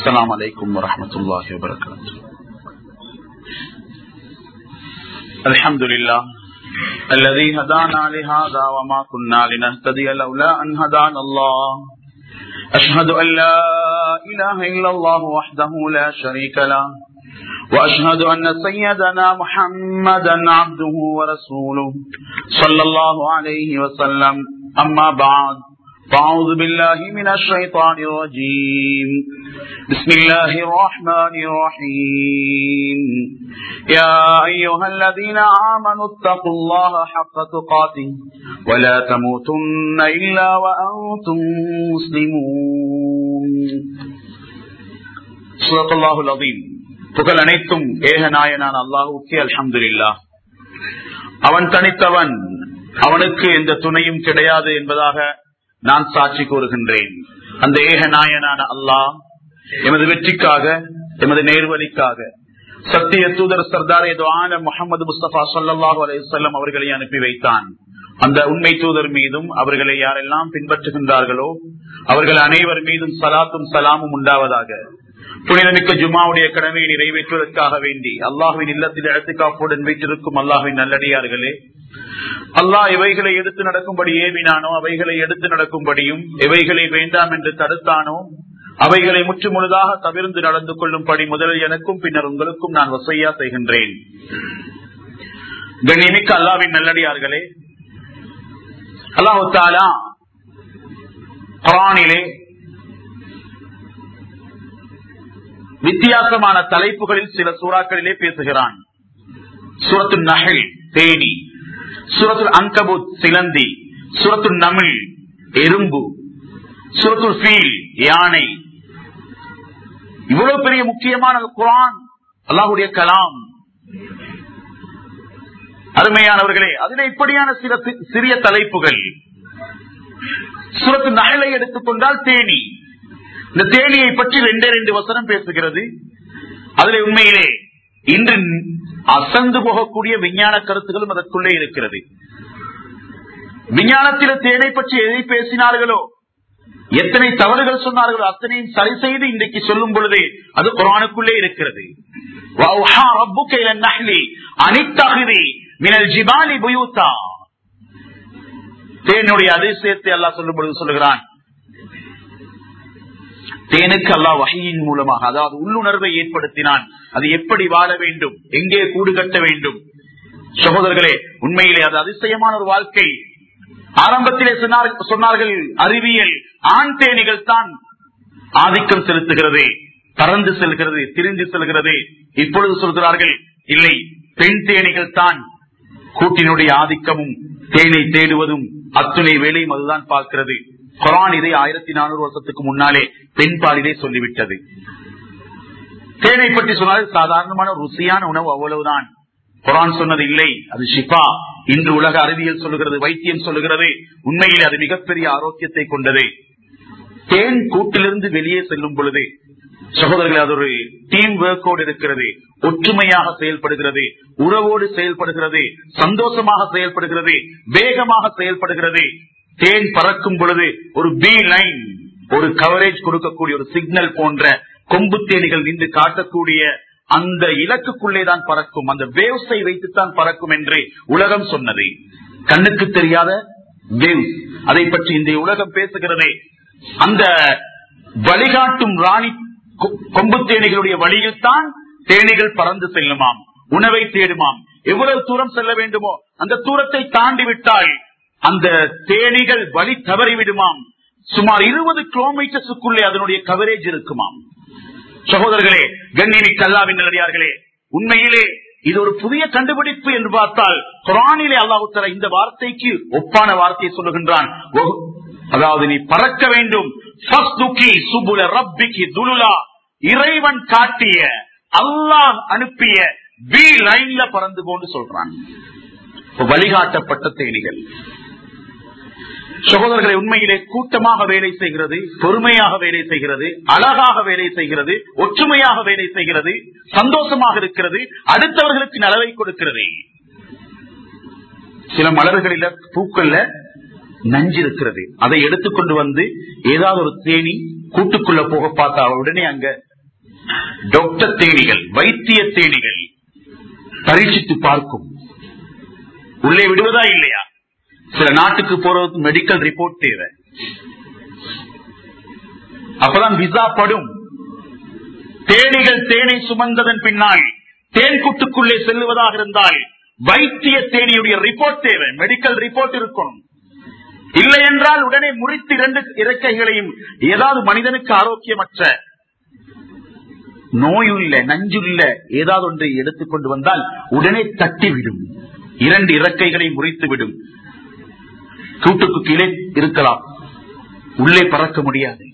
السلام عليكم ورحمة الله وبركاته الحمد لله الذي هدانا لهذا وما كنا لنهتدي لولا أن هدانا الله أشهد أن لا إله إلا الله وحده لا شريك له وأشهد أن سيدنا محمدا عبده ورسوله صلى الله عليه وسلم أما بعد فأعوذ بالله من الشيطان الرجيم بسم الله الرحمن الرحيم يا أيها الذين آمنوا اتقوا الله حق تقاته ولا تموتن إلا وأنتم مسلمون صدق الله العظيم புகழ் அனைத்தும் ஏகநாயனான் அல்லாஹுக்கே அல்ஹம்துலில்லா அவன் தனித்தவன் அவனுக்கு எந்த துணையும் கிடையாது என்பதாக நான் சாட்சி கூறுகின்றேன் அந்த ஏக நாயனான அல்லாஹ் எமது வெற்றிக்காக எமது நேர்வழிக்காக சத்திய தூதர் சர்தார் ஆன முகமது முஸ்தபா சொல்லாஹு அலையம் அவர்களை அனுப்பி வைத்தான் அந்த உண்மை தூதர் மீதும் அவர்களை யாரெல்லாம் பின்பற்றுகின்றார்களோ அவர்கள் அனைவர் மீதும் சலாத்தும் சலாமும் உண்டாவதாக புனிதமிக்க ஜுமாவுடைய கடமையை நிறைவேற்றுவதற்காக வேண்டி அல்லாஹுவின் இல்லத்தில் இடத்துக்காப்புடன் வீட்டிருக்கும் அல்லாஹுவின் நல்லடியார்களே அல்லாஹ் எவைகளை எடுத்து நடக்கும்படி ஏவினானோ அவைகளை எடுத்து நடக்கும்படியும் எவைகளை வேண்டாம் என்று தடுத்தானோ அவைகளை முற்று முழுதாக தவிர்த்து நடந்து கொள்ளும்படி முதலில் எனக்கும் பின்னர் உங்களுக்கும் நான் வசையா செய்கின்றேன் கண்ணியமிக்க அல்லாவின் நல்லடியார்களே அல்லாஹு தாலா குரானிலே வித்தியாசமான தலைப்புகளில் சில சூறாக்களிலே பேசுகிறான் சூரத்து நகல் தேனி சூரத்து அங்கபுத் சிலந்தி சூரத்து நமிழ் எறும்பு சூரத்து ஃபீல் யானை இவ்வளவு பெரிய முக்கியமான குரான் அல்லாஹுடைய கலாம் அருமையானவர்களே அதில் இப்படியான சில சிறிய தலைப்புகள் சுரத்து நகலை எடுத்துக்கொண்டால் தேனி இந்த தேனியை பற்றி ரெண்டே ரெண்டு வசனம் பேசுகிறது அதுல உண்மையிலே இன்று அசந்து போகக்கூடிய விஞ்ஞான கருத்துகளும் அதற்குள்ளே இருக்கிறது விஞ்ஞானத்தில் தேனை பற்றி எதை பேசினார்களோ எத்தனை தவறுகள் சொன்னார்களோ அத்தனையும் சரி செய்து இன்றைக்கு சொல்லும் பொழுது அது குரானுக்குள்ளே இருக்கிறது தேனுடைய அதிசயத்தை அல்லா சொல்லும் பொழுது சொல்லுகிறான் தேனுக்கு அல்லா வகையின் மூலமாக அதாவது உள்ளுணர்வை ஏற்படுத்தினான் அது எப்படி வாழ வேண்டும் எங்கே கூடு கட்ட வேண்டும் சகோதரர்களே உண்மையிலே அது அதிசயமான ஒரு வாழ்க்கை ஆரம்பத்திலே சொன்னார்கள் அறிவியல் ஆண் தேனிகள் தான் ஆதிக்கம் செலுத்துகிறது பறந்து செல்கிறது திரிந்து செல்கிறது இப்பொழுது சொல்கிறார்கள் இல்லை பெண் தேனிகள் தான் கூட்டினுடைய ஆதிக்கமும் தேனை தேடுவதும் அத்துணை வேலையும் அதுதான் பார்க்கிறது குரான் இதை ஆயிரத்தி நானூறு வருஷத்துக்கு முன்னாலே பெண் பாலிலே சொல்லிவிட்டது தேனை பற்றி சொன்னால் சாதாரணமான ருசியான உணவு அவ்வளவுதான் குரான் சொன்னது இல்லை அது ஷிஃபா இன்று உலக அறிவியல் சொல்லுகிறது வைத்தியம் சொல்லுகிறது உண்மையில் அது மிகப்பெரிய ஆரோக்கியத்தை கொண்டது தேன் கூட்டிலிருந்து வெளியே செல்லும் பொழுது சகோதரர்கள் அது ஒரு டீம் ஒர்க்கோடு இருக்கிறது ஒற்றுமையாக செயல்படுகிறது உறவோடு செயல்படுகிறது சந்தோஷமாக செயல்படுகிறது வேகமாக செயல்படுகிறது தேன் பறக்கும் பொழுது ஒரு பி லைன் ஒரு கவரேஜ் கொடுக்கக்கூடிய ஒரு சிக்னல் போன்ற கொம்பு தேனிகள் நின்று காட்டக்கூடிய அந்த இலக்குக்குள்ளே தான் பறக்கும் அந்த வேவ்ஸை வைத்துத்தான் பறக்கும் என்று உலகம் சொன்னது கண்ணுக்கு தெரியாத வேவ்ஸ் அதை பற்றி இந்த உலகம் பேசுகிறதே அந்த வழிகாட்டும் ராணி கொம்பு தேனிகளுடைய வழியில் தான் தேனிகள் பறந்து செல்லுமாம் உணவை தேடுமாம் எவ்வளவு தூரம் செல்ல வேண்டுமோ அந்த தூரத்தை தாண்டி விட்டால் அந்த தேனிகள் வழி தவறிவிடுமாம் சுமார் இருபது கிலோமீட்டர்ஸுக்குள்ளே அதனுடைய கவரேஜ் இருக்குமாம் சகோதரர்களே கண்ணினி கல்லாவின் நல்லடியார்களே உண்மையிலே இது ஒரு புதிய கண்டுபிடிப்பு என்று பார்த்தால் குரானிலே அல்லாஹுத்தர இந்த வார்த்தைக்கு ஒப்பான வார்த்தையை சொல்லுகின்றான் அதாவது நீ பறக்க வேண்டும் இறைவன் காட்டிய அல்லாஹ் அனுப்பிய பி லைன்ல பறந்து கொண்டு சொல்றான் வழிகாட்டப்பட்ட தேனிகள் சகோதரர்களை உண்மையிலே கூட்டமாக வேலை செய்கிறது பொறுமையாக வேலை செய்கிறது அழகாக வேலை செய்கிறது ஒற்றுமையாக வேலை செய்கிறது சந்தோஷமாக இருக்கிறது அடுத்தவர்களுக்கு நலவை கொடுக்கிறது சில மலர்களில பூக்கள்ல நஞ்சு இருக்கிறது அதை எடுத்துக்கொண்டு வந்து ஏதாவது ஒரு தேனி கூட்டுக்குள்ள போக பார்த்தா உடனே அங்க டாக்டர் தேனிகள் வைத்திய தேனிகள் பரீட்சித்து பார்க்கும் உள்ளே விடுவதா இல்லையா சில நாட்டுக்கு போறதுக்கு மெடிக்கல் ரிப்போர்ட் தேவை அப்பதான் விசா படும் தேனிகள் தேனை சுமந்ததன் பின்னால் தேன் கூட்டுக்குள்ளே செல்லுவதாக இருந்தால் வைத்திய தேனியுடைய ரிப்போர்ட் தேவை மெடிக்கல் ரிப்போர்ட் இருக்கணும் இல்லை என்றால் உடனே முறித்து இரண்டு இறக்கைகளையும் ஏதாவது மனிதனுக்கு ஆரோக்கியமற்ற நோயுள்ள நஞ்சுள்ள ஏதாவது ஒன்றை எடுத்துக்கொண்டு வந்தால் உடனே தட்டிவிடும் இரண்டு இறக்கைகளை முறித்து விடும் கூட்டுக்கு கீழே இருக்கலாம் உள்ளே பறக்க முடியாது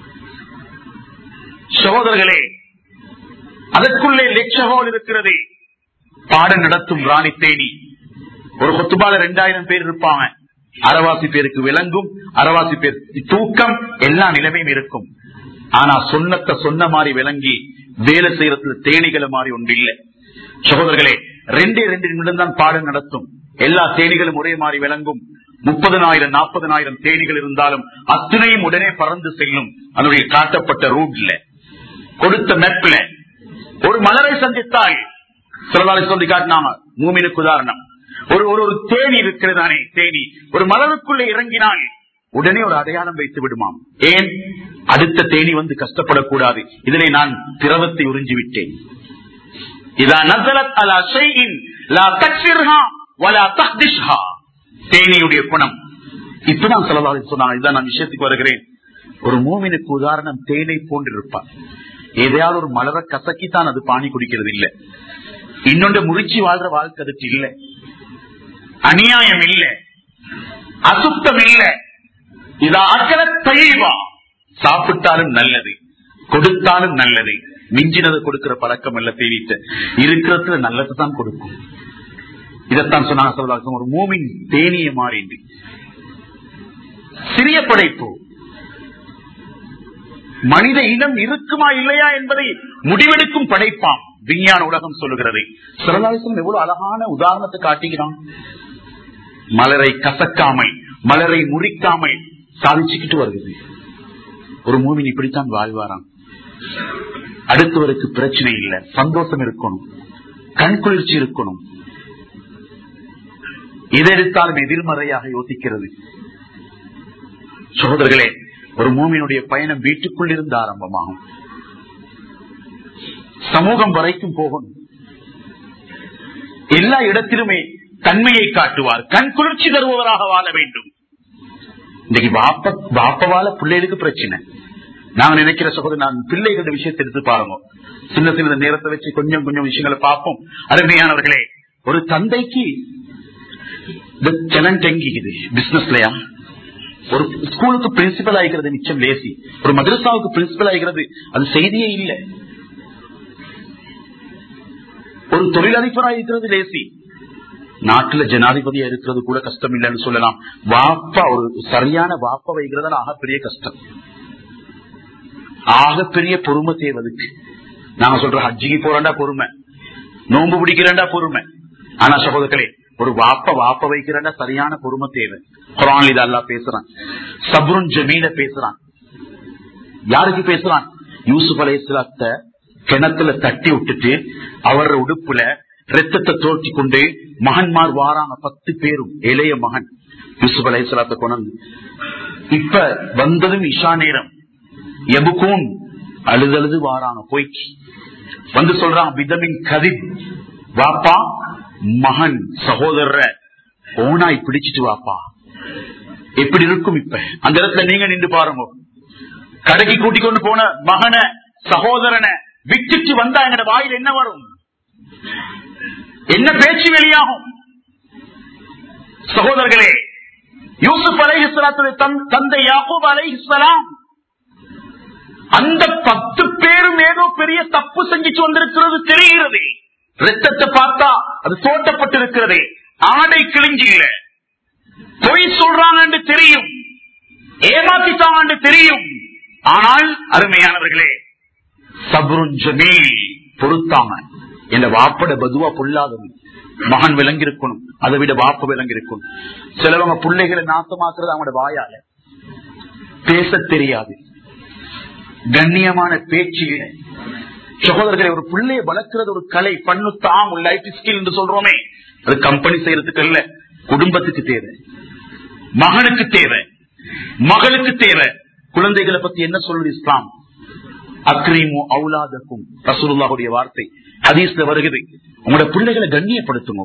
சகோதரர்களே அதற்குள்ளே லட்சகோல் இருக்கிறது பாடம் நடத்தும் ராணி தேனி ஒரு கொத்துபால ரெண்டாயிரம் பேர் இருப்பாங்க அறவாசி பேருக்கு விளங்கும் அறவாசி பேர் தூக்கம் எல்லா நிலைமையும் இருக்கும் ஆனா சொன்னத்தை சொன்ன மாதிரி விளங்கி வேலை செய்யறதுல தேனிகளை மாதிரி ஒன்று இல்லை சகோதரர்களே ரெண்டே ரெண்டு நிமிடம் தான் பாடம் நடத்தும் எல்லா தேனிகளும் ஒரே மாதிரி விளங்கும் முப்பதனாயிரம் நாற்பதனாயிரம் தேனிகள் இருந்தாலும் அத்தனையும் உடனே பறந்து செல்லும் அதனுடைய காட்டப்பட்ட ரூட்ல கொடுத்த மெப்ல ஒரு மலரை சந்தித்தால் சிலதாலை சொல்லி காட்டினாங்க மூமினுக்கு உதாரணம் ஒரு ஒரு ஒரு தேனி இருக்கிறதானே தேனி ஒரு மலருக்குள்ளே இறங்கினால் உடனே ஒரு அடையாளம் வைத்து விடுமாம் ஏன் அடுத்த தேனி வந்து கஷ்டப்படக்கூடாது இதனை நான் திரவத்தை உறிஞ்சி விட்டேன் இதா நசரத் அலா ஷைஇன் லா தக்ஸிர்ஹா வலா தஹ்திஷ்ஹா தேனியுடைய குணம் இப்பதான் சொல்லலாறு சொன்னாங்க இதான் நான் விஷயத்துக்கு வருகிறேன் ஒரு மூமினுக்கு உதாரணம் தேனை போன்றிருப்பார் எதையாவது ஒரு மலர கசக்கித்தான் அது பானி குடிக்கிறது இல்ல இன்னொன்று முறிச்சி வாழ்ற வாழ்க்கை அதுக்கு இல்ல அநியாயம் இல்ல அசுத்தம் இல்ல இதா அகல தெளிவா சாப்பிட்டாலும் நல்லது கொடுத்தாலும் நல்லது மிஞ்சினது கொடுக்கிற பழக்கம் அல்ல தேடிட்டு இருக்கிறதுல நல்லதுதான் கொடுக்கும் இதைத்தான் சொன்னாங்க சொல்லலாம் ஒரு மூமின் தேனிய மாறிண்டு சிறிய படைப்பு மனித இனம் இருக்குமா இல்லையா என்பதை முடிவெடுக்கும் படைப்பாம் விஞ்ஞான உலகம் சொல்லுகிறது சிறலாசம் எவ்வளவு அழகான உதாரணத்தை காட்டுகிறான் மலரை கசக்காமல் மலரை முறிக்காமல் சாதிச்சுக்கிட்டு வருகிறது ஒரு மூவின் இப்படித்தான் வாழ்வாராம் அடுத்தவருக்கு பிரச்சனை இல்லை சந்தோஷம் இருக்கணும் கண் குளிர்ச்சி இருக்கணும் எதை எடுத்தாலும் எதிர்மறையாக யோசிக்கிறது சகோதரர்களே ஒரு மூமியினுடைய பயணம் வீட்டுக்குள் இருந்து ஆரம்பமாகும் சமூகம் வரைக்கும் போகணும் எல்லா இடத்திலுமே தன்மையை காட்டுவார் கண் குளிர்ச்சி தருபவராக வாழ வேண்டும் இன்னைக்கு வாப்ப வாப்பவால பிள்ளைகளுக்கு பிரச்சனை நாங்க நினைக்கிற சகோதரர் நான் பிள்ளைகளோட விஷயத்தை எடுத்து பாருங்க சின்ன சின்ன நேரத்தை வச்சு கொஞ்சம் கொஞ்சம் விஷயங்களை பார்ப்போம் அருமையானவர்களே ஒரு தந்தைக்கு செலண்டெங்கிக்குது பிசினஸ்லயா ஒரு ஸ்கூலுக்கு பிரின்சிபல் ஆகிறது நிச்சயம் லேசி ஒரு மதரசாவுக்கு பிரின்சிபல் ஆகிறது அது செய்தியே இல்லை ஒரு தொழிலதிபராக இருக்கிறது லேசி நாட்டுல ஜனாதிபதியா இருக்கிறது கூட கஷ்டம் இல்லைன்னு சொல்லலாம் வாப்பா ஒரு சரியான வாப்பா வைக்கிறது ஆகப்பெரிய கஷ்டம் ஆகப்பெரிய பொறுமை தேவதுக்கு நாங்க சொல்ற ஹஜ்ஜிக்கு போறேன்டா பொறுமை நோன்பு பிடிக்கிறேன்டா பொறுமை ஆனா சகோதரர்களே ஒரு வாப்ப வாப்ப வைக்கிறேன்டா சரியான பொறுமை தேவை குரான் இது அல்லா பேசுறான் சப்ருன் ஜமீல பேசுறான் யாருக்கு பேசுறான் யூசுப் அலையாத்த கிணத்துல தட்டி விட்டுட்டு அவர் உடுப்புல ரத்தத்தை தோற்றி கொண்டு மகன்மார் வாராங்க பத்து பேரும் இளைய மகன் யூசுப் அலையாத்த கொண்டு இப்ப வந்ததும் இஷா நேரம் எபுக்கும் அழுதழுது வாராங்க போய்க்கு வந்து சொல்றான் விதமின் கதி வாப்பா மகன் சகோதர ஓனாய் பிடிச்சிட்டு வாப்பா எப்படி இருக்கும் இப்ப அந்த இடத்துல நீங்க நின்று பாருங்க கடைக்கு கூட்டிக் கொண்டு போன மகனை சகோதரனை விட்டுட்டு வந்தா எங்கட வாயில் என்ன வரும் என்ன பேச்சு வெளியாகும் சகோதரர்களே யூசுப் அலைஹிஸ்லாத்துடைய தந்தை யாக்கூப் அலைஹிஸ்லாம் அந்த பத்து பேரும் ஏதோ பெரிய தப்பு செஞ்சுட்டு வந்திருக்கிறது தெரிகிறது ரத்தத்தை பார்த்தா அது தோட்டப்பட்டிருக்கிறது ஆடை கிழிஞ்சு இல்ல பொய் சொல்றாங்க தெரியும் ஏமாத்திட்டாங்க தெரியும் ஆனால் அருமையானவர்களே சபருஞ்சமே பொருத்தாம என்ற வாப்பட பதுவா பொல்லாதது மகன் விளங்கிருக்கணும் அதை விட வாப்ப விளங்கிருக்கணும் சிலவங்க பிள்ளைகளை நாசமாக்குறது அவங்களோட வாயால பேச தெரியாது கண்ணியமான பேச்சு சகோதரர்களை ஒரு பிள்ளையை வளர்க்கிறது ஒரு கலை பண்ணு தாம் லைஃப் ஸ்கில் என்று சொல்றோமே அது கம்பெனி செய்யறதுக்கு இல்ல குடும்பத்துக்கு தேவை மகனுக்கு தேவை மகளுக்கு தேவை குழந்தைகளை பத்தி என்ன சொல்லுது இஸ்லாம் அக்ரீமு அவுலாதக்கும் ரசூலுல்லாஹுடைய வார்த்தை ஹதீஸ்ல வருகிறது உங்களோட பிள்ளைகளை கண்ணியப்படுத்துங்க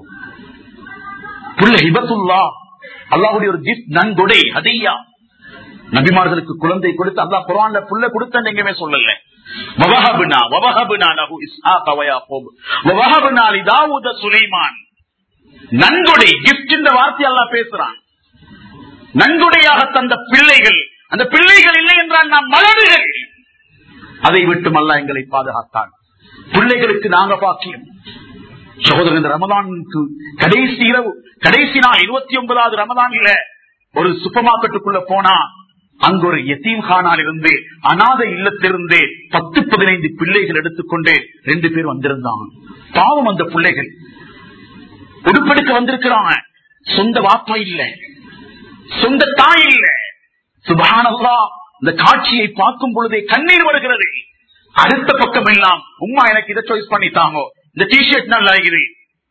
புள்ள ஹிபத்துல்லா அல்லாஹுடைய ஒரு கிஃப்ட் நன்கொடை அதையா நபிமார்களுக்கு குழந்தை கொடுத்து அல்லாஹ் குரான்ல புள்ள கொடுத்த எங்கேயுமே சொல்லல வவஹபுனா வவஹபுனா லஹு இஸ்ஹாக வ யாக்கூப் வவஹபுனா லிதாவூத சுலைமான் நன்கொடை கிஃப்ட் இந்த வார்த்தை அல்லாஹ் பேசுறான் நன்கொடையாக தந்த பிள்ளைகள் அந்த பிள்ளைகள் இல்லை என்றால் நாம் மலடுகள் அதை விட்டு அல்லா எங்களை பாதுகாத்தான் பிள்ளைகளுக்கு நாங்க பாக்கியம் சகோதரன் இந்த ரமதானுக்கு கடைசி இரவு கடைசி நாள் இருபத்தி ஒன்பதாவது ரமதான்ல ஒரு சூப்பர் மார்க்கெட்டுக்குள்ள போனா அங்கு ஒரு எத்தீம் கானால் இருந்து அநாத இல்லத்திலிருந்து பத்து பதினைந்து பிள்ளைகள் எடுத்துக்கொண்டு ரெண்டு பேர் வந்திருந்தாங்க பாவம் அந்த பிள்ளைகள் உடுப்பெடுக்க வந்திருக்கிறாங்க சொந்த வாப்பா இல்ல சொந்த தாய் இல்ல சுபானல்லா இந்த காட்சியை பார்க்கும் பொழுதே கண்ணீர் வருகிறது அடுத்த பக்கம் எல்லாம் உமா எனக்கு இதை சாய்ஸ் பண்ணித்தாங்க இந்த டிஷர்ட் நல்லா இருக்குது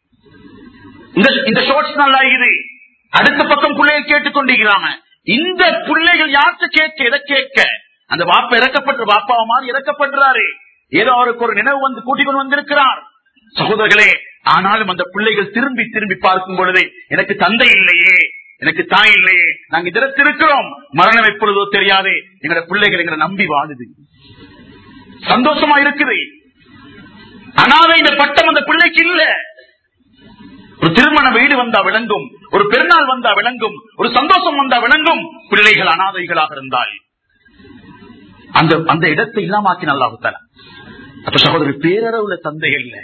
இந்த இந்த ஷார்ட்ஸ் நல்லா இருக்குது அடுத்த பக்கம் பிள்ளைகள் கேட்டுக்கொண்டிருக்கிறாங்க இந்த பிள்ளைகள் யார்கிட்ட கேட்க எதை கேட்க அந்த வாப்பா இறக்கப்பட்ட வாப்பாவை மாதிரி இறக்கப்படுறாரு ஏதோ அவருக்கு ஒரு நினைவு வந்து கூட்டிக் கொண்டு வந்திருக்கிறார் சகோதரர்களே ஆனாலும் அந்த பிள்ளைகள் திரும்பி திரும்பி பார்க்கும் பொழுது எனக்கு தந்தை இல்லையே எனக்கு தாய் இல்லையே நாங்க இதற்கிறோம் மரணம் எப்பொழுதோ தெரியாது எங்களோட பிள்ளைகள் எங்களை நம்பி வாழுது சந்தோஷமா இருக்குது அனாதை இந்த பட்டம் அந்த பிள்ளைக்கு இல்ல ஒரு திருமண வீடு வந்தா விளங்கும் ஒரு பெருநாள் வந்தா விளங்கும் ஒரு சந்தோஷம் வந்தா விளங்கும் பிள்ளைகள் அனாதைகளாக இருந்தால் அந்த அந்த இடத்தை இல்லாமாக்கி நல்லா தர அப்ப சகோதரி பேரளவுல தந்தை இல்ல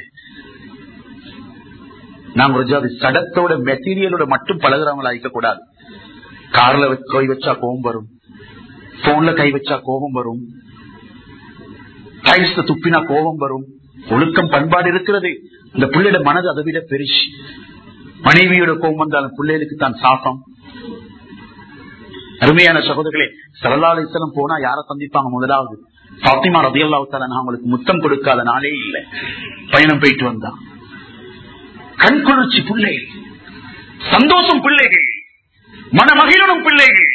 நாங்க ஒரு ஜாதி சடத்தோட மெட்டீரியலோட மட்டும் பழகிறவங்களா இருக்கக்கூடாது கார்ல கை வச்சா கோபம் வரும் போன்ல கை வச்சா கோபம் வரும் டைல்ஸ் துப்பினா கோபம் வரும் ஒழுக்கம் பண்பாடு இருக்கிறது அந்த பிள்ளையோட மனது அதை விட பெருசு மனைவியோட கோபம் வந்தாலும் பிள்ளைகளுக்கு தான் சாசம் அருமையான சகோதரர்களே சரலாலிசலம் போனா யார சந்திப்பாங்க முதலாவது பாத்திமா ரதியல்லாவுத்தால அவங்களுக்கு முத்தம் கொடுக்காத நாளே இல்லை பயணம் போயிட்டு வந்தான் கண் குளிர்ச்சி பிள்ளைகள் சந்தோஷம் பிள்ளைகள் மனமகிழனும் பிள்ளைகள்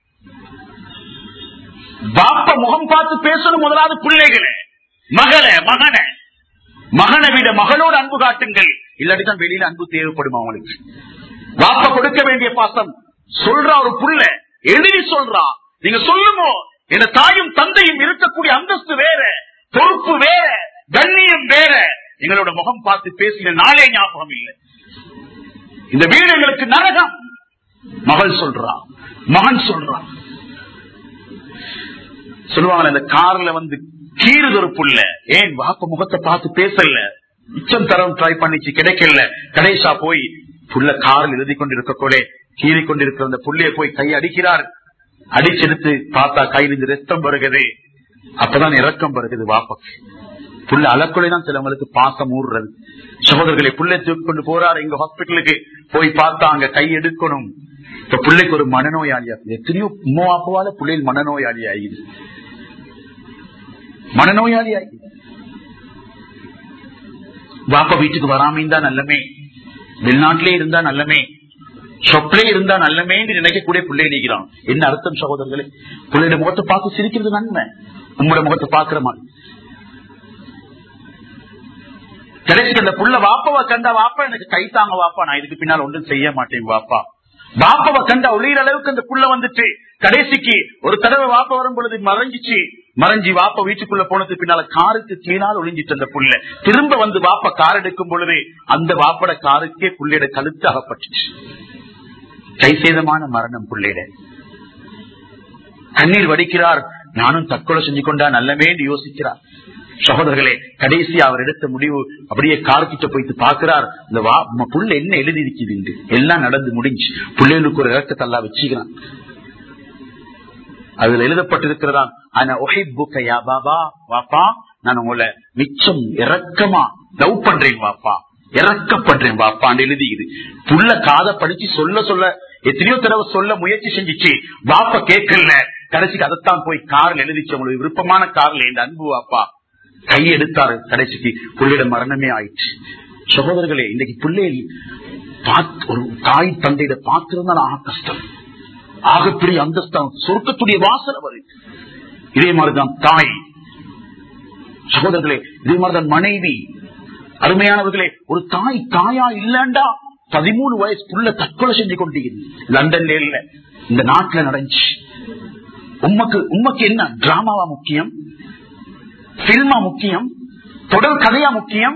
பாப்ப முகம் பார்த்து பேசணும் முதலாவது பிள்ளைகளை மகளை மகனை மகனை விட மகளோடு அன்பு காட்டுங்கள் இல்லாட்டி தான் வெளியில அன்பு தேவைப்படும் அவங்களுக்கு பாப்ப கொடுக்க வேண்டிய பாசம் சொல்றா ஒரு புள்ள எழுதி சொல்றா நீங்க சொல்லுமோ என் தாயும் தந்தையும் இருக்கக்கூடிய அந்தஸ்து வேற பொறுப்பு வேற கண்ணியம் வேற எங்களோட முகம் பார்த்து பேசின நாளே ஞாபகம் இல்லை இந்த வீடு எங்களுக்கு நரகம் மகள் சொல்றா மகன் சொல்றான் சொல்லுவாங்க இந்த கார்ல வந்து கீறுது ஒரு புள்ள ஏன் வாப்ப முகத்தை பார்த்து பேசல மிச்சம் தரம் ட்ரை பண்ணிச்சு கிடைக்கல கடைசா போய் புள்ள காரில் எழுதி கொண்டிருக்க கூட கீறி கொண்டிருக்கிற அந்த புள்ளைய போய் கை அடிக்கிறார் அடிச்செடுத்து பார்த்தா கையிலிருந்து ரத்தம் வருகிறது அப்பதான் இறக்கம் வருகிறது வாப்பக்கு புள்ள அலக்குலை தான் சிலவங்களுக்கு பாசம் ஊடுறது சகோதரர்களை புள்ளை தூக்கி கொண்டு போறாரு எங்க ஹாஸ்பிட்டலுக்கு போய் பார்த்தா அங்க கை எடுக்கணும் இப்ப பிள்ளைக்கு ஒரு மனநோயாளியா எத்தனையோ உமா அப்பாவால பிள்ளைகள் மனநோயாளி ஆகிடுது மனநோயாளி ஆகி பாப்பா வீட்டுக்கு வராம இருந்தா நல்லமே வெளிநாட்டிலே இருந்தா நல்லமே சொப்பிலே இருந்தா நல்லமே நினைக்கக்கூடிய பிள்ளை நினைக்கிறான் என்ன அர்த்தம் சகோதரர்களே பிள்ளையோட முகத்தை பார்த்து சிரிக்கிறது நன்மை உங்களோட முகத்தை பாக்குற மாதிரி கடைசிக்கு அந்த புள்ள வாப்பாவை கண்டா வாப்பா எனக்கு கை தாங்க வாப்பா நான் இதுக்கு பின்னால் ஒன்றும் செய்ய மாட்டேன் வாப்பா வாப்பாவை கண்டா ஒளியிற அளவுக்கு அந்த புள்ள வந்துட்டு கடைசிக்கு ஒரு தடவை வாப்பா வரும் பொழுது மறைஞ்சிச்சு மறைஞ்சி வாப்பா வீட்டுக்குள்ள போனதுக்கு பின்னால காருக்கு கீழால் ஒளிஞ்சிட்டு அந்த புள்ள திரும்ப வந்து வாப்பா கார் எடுக்கும் பொழுது அந்த வாப்பட காருக்கே புள்ளையோட கழுத்து அகப்பட்டுச்சு கை சேதமான மரணம் புள்ளையிட கண்ணீர் வடிக்கிறார் நானும் தற்கொலை செஞ்சு கொண்டா நல்லமே யோசிக்கிறார் சகோதரர்களே கடைசி அவர் எடுத்த முடிவு அப்படியே கார்கிட்ட போயிட்டு பாக்குறார் இந்த வா புள்ள என்ன எழுதி இருக்குது எல்லாம் நடந்து முடிஞ்சு பிள்ளைகளுக்கு ஒரு இறக்கத்தல்லா வச்சுக்கிறான் அதுல எழுதப்பட்டிருக்கிறதான் பாபா வாப்பா நான் உங்களை மிச்சம் இறக்கமா லவ் பண்றேன் வாப்பா இறக்கப்படுறேன் வாப்பான்னு எழுதிக்குது புள்ள காதை படிச்சு சொல்ல சொல்ல எத்தனையோ தடவை சொல்ல முயற்சி செஞ்சிச்சு வாப்பா கேட்கல கடைசிக்கு அதைத்தான் போய் கார்ல எழுதிச்சு உங்களுக்கு விருப்பமான கார்ல இந்த அன்பு வாப்பா கை எடுத்தாரு கடைசிக்கு புள்ளிட மரணமே ஆயிடுச்சு சகோதரர்களே இன்னைக்கு பிள்ளைகள் பாத்- ஒரு தாய் தந்தையிட பாத்திருந்தால் ஆக கஷ்டம் ஆகப்பெரிய அந்தஸ்தான் சொர்க்கத்துடைய வாசனை வருது இதே மாதிரிதான் தாய் சகோதரர்களே இதே மாதிரிதான் மனைவி அருமையானவர்களே ஒரு தாய் தாயா இல்லண்டா பதிமூணு வயசுக்குள்ள தற்கொலை செஞ்சு கொண்டிருக்குது லண்டன்ல இல்ல இந்த நாட்டுல நடந்துச்சு உமக்கு உமக்கு என்ன டிராமாவா முக்கியம் பில்மா முக்கியம் தொடர் கதையா முக்கியம்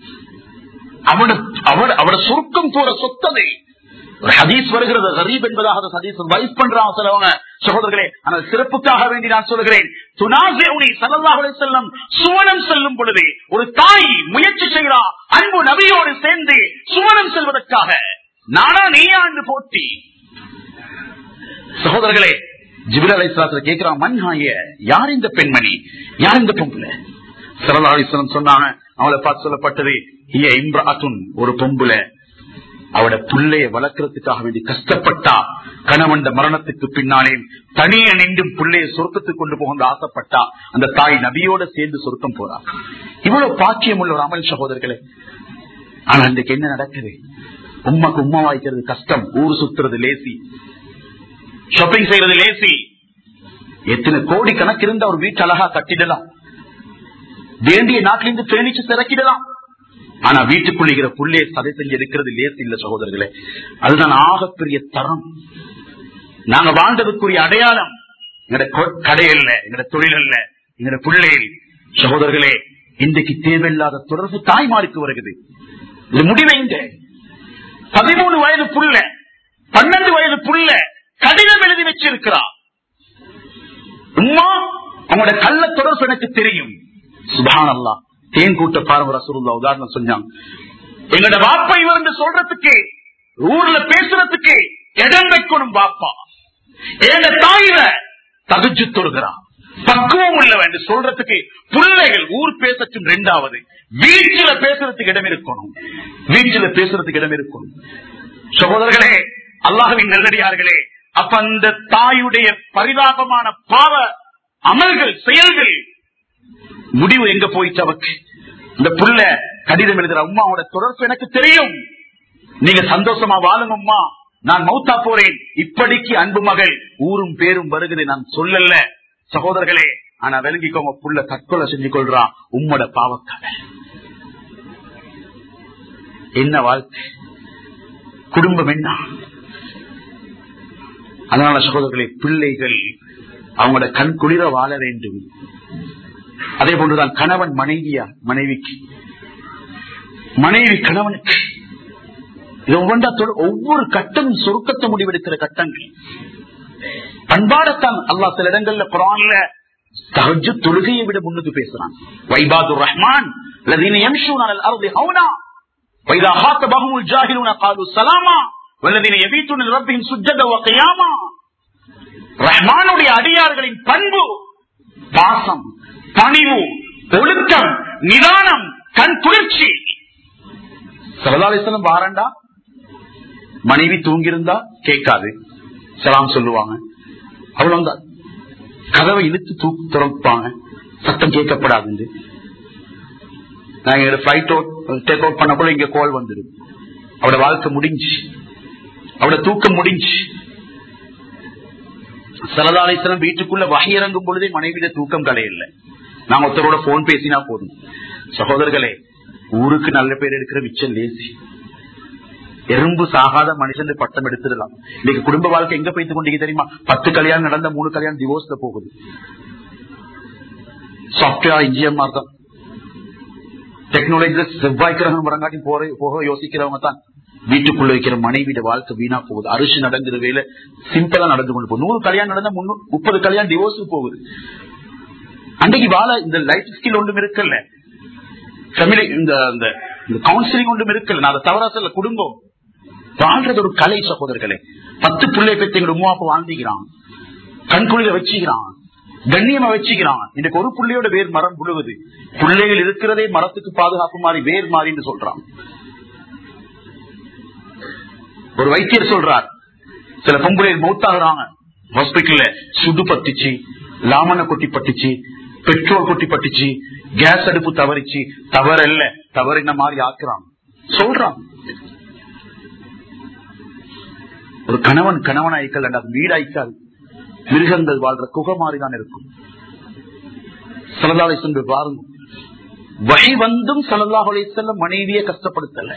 அவட அவர் அவட சுருக்கம் போற சொத்தது ஒரு ஹதீஸ் வருகிறது கரீப் என்பதாக அந்த ஹதீஸ் வைஸ் பண்றாங்க சிலவங்க சகோதரர்களே ஆனால் சிறப்புக்காக வேண்டி நான் சொல்கிறேன் துனாசேவுனி சல்லல்லாஹு அலைஹி வஸல்லம் சுவனம் செல்லும் பொழுது ஒரு தாய் முயற்சி செய்கிறா அன்பு நபியோடு சேர்ந்து சுவனம் செல்வதற்காக நானா நீயா என்று போட்டி சகோதரர்களே ஜிபிர் அலைஹிஸ்ஸலாத்துல கேட்கிறான் மன்ஹாய யார் இந்த பெண்மணி யார் இந்த பொம்பளை சல்லல்லாஹு அலைஹி வஸல்லம் சொன்னாங்க அவளை பார்த்து சொல்லப்பட்டது ஹிய இம்ராத்துன் ஒரு பொம்பளை அவட பிள்ளைய வளர்க்கறதுக்காக வேண்டி கஷ்டப்பட்டா கணவன் மரணத்துக்கு பின்னாலே தனிய நின்றும் பிள்ளைய சொர்க்கத்துக்கு கொண்டு போக ஆசைப்பட்டா அந்த தாய் நபியோட சேர்ந்து சொர்க்கம் போறா இவ்வளவு பாக்கியம் உள்ள ஒரு அமல் சகோதரர்களே ஆனா இன்றைக்கு என்ன நடக்குது உம்மாக்கு உம்மா வாய்க்கிறது கஷ்டம் ஊர் சுத்துறது லேசி ஷாப்பிங் செய்யறது லேசி எத்தனை கோடி கணக்கு இருந்து அவர் வீட்டு அழகா கட்டிடலாம் வேண்டிய நாட்டிலிருந்து பேணிச்சு திறக்கிடலாம் ஆனா வீட்டுக்குள்ளிக்கிற புள்ளே சதை செஞ்சு எடுக்கிறது லேசு இல்ல சகோதரர்களே அதுதான் ஆகப்பெரிய தரம் நாங்க வாழ்ந்ததுக்குரிய அடையாளம் எங்கட கொ- கடையல்ல எங்கட தொழில் அல்ல எங்கட பிள்ளைகள் சகோதரர்களே இன்றைக்கு தேவையில்லாத தொடர்பு தாய்மாருக்கு வருகிறது இது முடிவைங்க பதிமூணு வயது புள்ள பன்னெண்டு வயது புள்ள கடிதம் எழுதி வச்சிருக்கிறா உம்மா அவங்களோட கள்ள தொடர்பு எனக்கு தெரியும் சுபான் அல்லா தேன் கூட்ட பாரம்பரிய ரசூலுல்லாஹ் உதாரணம் சொன்னாங்க எங்களோட வாப்பா இவர் சொல்றதுக்கு ஊர்ல பேசுறதுக்கு இடம் வைக்கணும் பாப்பா எங்க தாயில தகுச்சு தொழுகிறான் பக்குவம் உள்ளவன் என்று சொல்றதுக்கு பிள்ளைகள் ஊர் பேசட்டும் ரெண்டாவது வீட்டில பேசுறதுக்கு இடம் இருக்கணும் வீட்டில பேசுறதுக்கு இடம் இருக்கணும் சகோதரர்களே அல்லாஹ்வின் நல்லடியார்களே அப்ப அந்த தாயுடைய பரிதாபமான பாவ அமல்கள் செயல்கள் முடிவு எங்க போயிச்சு அவக்கு இந்த புள்ள கடிதம் எழுதுற அம்மாவோட தொடர்பு எனக்கு தெரியும் நீங்க சந்தோஷமா வாழும் அம்மா நான் மௌத்தா போறேன் இப்படிக்கு அன்பு மகள் ஊரும் பேரும் வருகிறது நான் சொல்லல சகோதரர்களே ஆனா விளங்கிக்கோங்க புள்ள தற்கொலை செஞ்சு கொள்றான் உம்மோட பாவக்காக என்ன வாழ்க்கை குடும்பம் என்ன அதனால சகோதரர்களே பிள்ளைகள் அவங்களோட கண் குளிர வாழ வேண்டும் அதே போன்றுதான் கணவன் மனைவியா மனைவிக்கு மனைவி கணவனுக்கு இது ஒவ்வொன்றா தொட- ஒவ்வொரு கட்டம் சுருக்கத்தை முடிவெடுக்கிற கட்டங்கள் பண்பாடத்தான் அல்லாஹ் சில இடங்கள்ல குரான்ல தஹஜ்ஜு தொழுகையை விட முன்னுக்கு பேசுறான் வைபாதுர் ரஹ்மான் الذين يمشون على الارض هونا واذا خاطبهم الجاهلون قالوا سلاما والذين يبيتون لربهم سجدا وقياما ரஹ்மானுடைய அடியார்களின் பண்பு பாசம் பணிவு ஒழுக்கம் நிதானம் கண் குளிர்ச்சி சரதாலிசனம் வாரண்டா மனைவி தூங்கியிருந்தா கேட்காது சலாம் சொல்லுவாங்க அவ்வளவுதான் கதவை இழுத்து தூக்கு திறப்பாங்க சத்தம் கேட்கப்படாது நாங்க பிளைட் டேக் அவுட் பண்ணக்குள்ள இங்க கோல் வந்துடும் அவட வாழ்க்கை முடிஞ்சு அவட தூக்கம் முடிஞ்சு சரதாலேசனம் வீட்டுக்குள்ள வகை இறங்கும் பொழுதே மனைவியிட தூக்கம் கலையில்லை நாங்க ஒருத்தரோட போன் பேசினா போதும் சகோதரர்களே ஊருக்கு நல்ல பேர் எடுக்கிற மிச்சம் லேசி எறும்பு சாகாத மனுஷன் பட்டம் எடுத்துடலாம் இன்னைக்கு குடும்ப வாழ்க்கை எங்க போய்த்து கொண்டீங்க தெரியுமா பத்து கல்யாணம் நடந்த மூணு கல்யாணம் டிவோர்ஸ்ல போகுது சாப்ட்வேர் இன்ஜினியர் தான் டெக்னாலஜில செவ்வாய் கிரகம் வரங்காட்டி போற போக யோசிக்கிறவங்க தான் வீட்டுக்குள்ள வைக்கிற மனைவியோட வாழ்க்கை வீணா போகுது அரிசி நடந்துற வேலை சிம்பிளா நடந்து கொண்டு போகுது நூறு கல்யாணம் நடந்தா முன்னூறு முப்பது கல்யாணம் டிவோர்ஸ் போகுது அன்றைக்கு வாழ இந்த லைஃப் ஸ்கில் ஒன்றும் இருக்குல்ல ஃபேமிலி இந்த இந்த கவுன்சிலிங் ஒன்றும் இருக்குல்ல நான் அதை தவறா சொல்ல குடும்பம் வாழ்றது ஒரு கலை சகோதரர்களே பத்து பிள்ளை பெற்று எங்க உமா அப்பா வாழ்ந்துக்கிறான் கண்குளிர வச்சுக்கிறான் கண்ணியமா வச்சுக்கிறான் இன்னைக்கு ஒரு புள்ளையோட வேர் மரம் புழுகுது பிள்ளைகள் இருக்கிறதே மரத்துக்கு பாதுகாப்பு மாதிரி வேர் மாறின்னு சொல்றான் ஒரு வைத்தியர் சொல்றார் சில பொம்பளைகள் மௌத்தாகிறாங்க ஹாஸ்பிட்டல்ல சுடு பட்டுச்சு லாமன கொட்டி பட்டுச்சு பெட்ரோல் கொட்டி பட்டுச்சு கேஸ் அடுப்பு தவறிச்சு தவறல்ல தவறின மாதிரி ஆக்குறான் சொல்றான் ஒரு கணவன் கணவன் ஐக்கல் அது வீடாய்க்காது மிருகங்கள் வாழ்ற குகை மாதிரிதான் இருக்கும் சலதாலை சென்று பாருங்க வகை வந்தும் சலல்லாஹலை செல்ல மனைவியை கஷ்டப்படுத்தல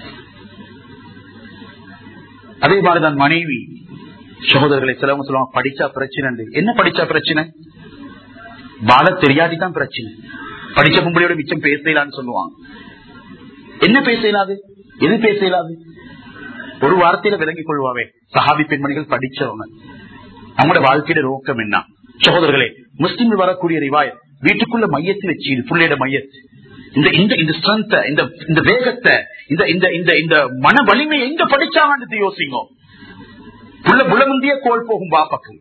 அதே மாதிரிதான் மனைவி சகோதரர்களை சிலவங்க சொல்லுவாங்க படிச்சா பிரச்சனை உண்டு. என்ன படிச்சா பிரச்சனை பால தெரியாட்டி தான் பிரச்சனை படிச்ச பொம்பளையோட மிச்சம் பேசலான்னு சொல்லுவாங்க என்ன பேசலாது எது பேசலாது ஒரு வார்த்தையில விளங்கிக் கொள்வாவே சஹாபி பெண்மணிகள் படிச்சவங்க நம்முடைய வாழ்க்கையோட நோக்கம் என்ன சகோதரர்களே முஸ்லிம் வரக்கூடிய ரிவாய் வீட்டுக்குள்ள மையத்தை வச்சு புள்ளையோட மையத்து இந்த இந்த இந்த ஸ்ட்ரென்த் இந்த இந்த வேகத்தை இந்த இந்த இந்த இந்த மன வலிமை எங்க படிச்சாங்கன்னு யோசிங்க புள்ள புலமுந்திய கோல் போகும் பாப்பாக்கு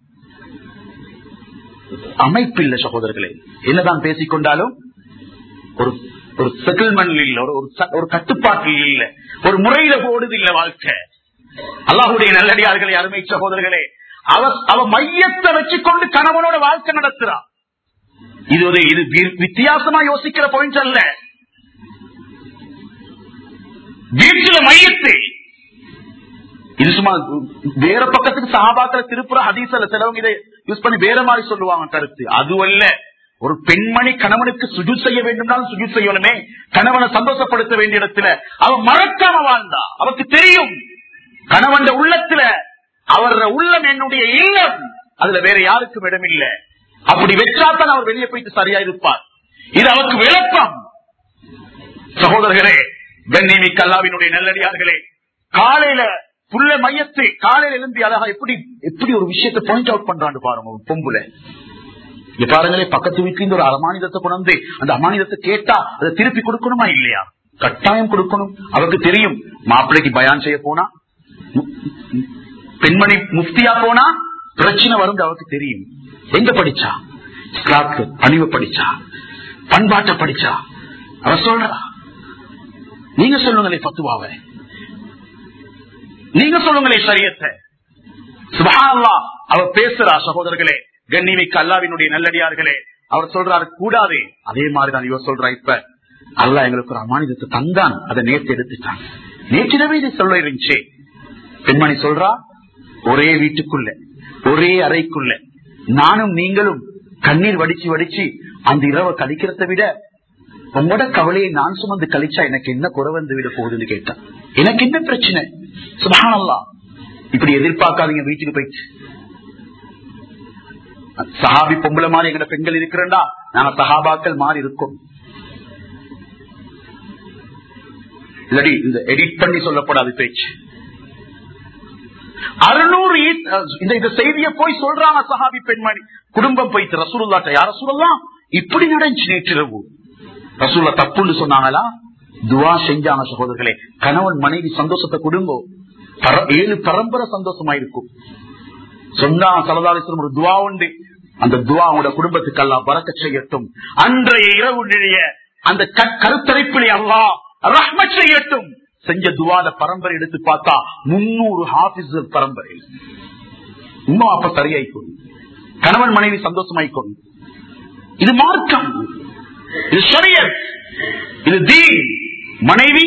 அமைப்பில்லை சகோதரர்களே என்னதான் பேசிக்கொண்டாலும் ஒரு ஒரு செட்டில்மெண்ட் இல்ல ஒரு ஒரு ச- ஒரு கட்டுப்பாட்டில் இல்ல ஒரு முறையில ஓடுது இல்ல வாழ்க்கை அல்லாஹுடைய நல்லடியார்களே அருமை சகோதரர்களே அவ அவ மையத்தை வச்சுக்கொண்டு கணவனோட வாழ்க்கை நடத்துறா இது ஒரு இது வி- வித்தியாசமா யோசிக்கிற பாயிண்ட் அல்ல வீட்டுல மையத்தை இது சும்மா வேற பக்கத்துக்கு சகாபாக்கிற திருப்புற ஹதீசல சிலவங்க இதை யூஸ் பண்ணி வேற மாதிரி சொல்லுவாங்க கருத்து அதுவல்ல ஒரு பெண்மணி கணவனுக்கு சுஜு செய்ய வேண்டும் சுஜு செய்யணுமே கணவனை சந்தோஷப்படுத்த வேண்டிய இடத்துல அவ மறக்காம வாழ்ந்தா அவருக்கு தெரியும் கணவன் உள்ளத்துல அவர் உள்ளம் என்னுடைய இல்லம் அதுல வேற யாருக்கும் இடம் இல்ல அப்படி வெற்றாத்தான் அவர் வெளியே போயிட்டு சரியா இருப்பார் இது அவருக்கு விளக்கம் சகோதரர்களே கண்ணிமி கல்லாவினுடைய நல்லடியார்களே காலையில புள்ள மையத்தை காலையில எழும்பி அழகா எப்படி எப்படி ஒரு விஷயத்தை பாயிண்ட் அவுட் பண்றான்னு பாருங்க ஒரு பொம்புல இங்க பாருங்களே பக்கத்து வீட்டுல இருந்து ஒரு அமானிதத்தை கொண்டு வந்து அந்த அமானிதத்தை கேட்டா அதை திருப்பி கொடுக்கணுமா இல்லையா கட்டாயம் கொடுக்கணும் அவருக்கு தெரியும் மாப்பிள்ளைக்கு பயான் செய்ய போனா மு- மு- பெண்மணி முஃப்தியா போனா பிரச்சனை வரும் அவருக்கு தெரியும் எங்க படிச்சா இஸ்லாத்து பணிவு படிச்சா பண்பாட்டை படிச்சா அவ சொல்றா நீங்க சொல்லுங்களே பத்துவாவை நீங்க சொல்லுங்களே சரியத்தை சுபஹானல்லா அவர் பேசுறா சகோதரர்களே கண்ணிமிக்க அல்லாவினுடைய நல்லடியார்களே அவர் சொல்றாரு கூடாதே அதே மாதிரிதான் இவர் சொல்றா இப்ப அல்லாஹ் எங்களுக்கு ஒரு அமானிதத்தை தந்தான் அதை நேற்று எடுத்துட்டான் நேற்றிரவே இது சொல்ல இருந்துச்சு பெண்மணி சொல்றா ஒரே வீட்டுக்குள்ள ஒரே அறைக்குள்ள நானும் நீங்களும் கண்ணீர் வடிச்சு வடிச்சு அந்த இரவை கழிக்கிறத விட உங்களோட கவலையை நான் சுமந்து கழிச்சா எனக்கு என்ன குறை வந்து விட போகுதுன்னு கேட்டான் எனக்கு என்ன பிரச்சனை சுபஹானல்லா இப்படி எதிர்பார்க்காதீங்க வீட்டுக்கு போயிட்டு சஹாபி பொம்பளை மாதிரி எங்க பெண்கள் இருக்கிறண்டா நாங்க சஹாபாக்கள் மாறி இருக்கோம் இல்லாடி இந்த எடிட் பண்ணி சொல்லப்படாது பேச்சு அறுநூறு ஈத்- இந்த இந்த செய்தியை போய் சொல்றாங்க சஹாபி பெண்மணி குடும்பம் போயிட்டு ரசூலுல்லாட்ட யார சொல்லலாம் இப்படி நடந்துச்சு நேற்றிரவு ரசூல்லா தப்புன்னு சொன்னாங்களா துவா செஞ்சாங்க சகோதரர்களே கணவன் மனைவி சந்தோஷத்தை குடும்பம் பர- ஏழு பரம்பரை சந்தோஷமா இருக்கும் சொன்னா சலதாலேஸ்வரம் ஒரு துவா உண்டு அந்த துவா உங்களோட குடும்பத்துக்கு எல்லாம் பறக்க செய்யட்டும் அன்றைய இரவு நிலைய அந்த க- கருத்தரிப்பிலே அல்லா ரஹ்ம செய்யட்டும் செஞ்ச துவாத பரம்பரை எடுத்து பார்த்தா முன்னூறு ஹாபிஸ் பரம்பரை உமா அப்ப சரியாய்க்கும் கணவன் மனைவி சந்தோஷமாய்க்கும் இது மார்க்கம் இது ஷரியத் இது தீன் மனைவி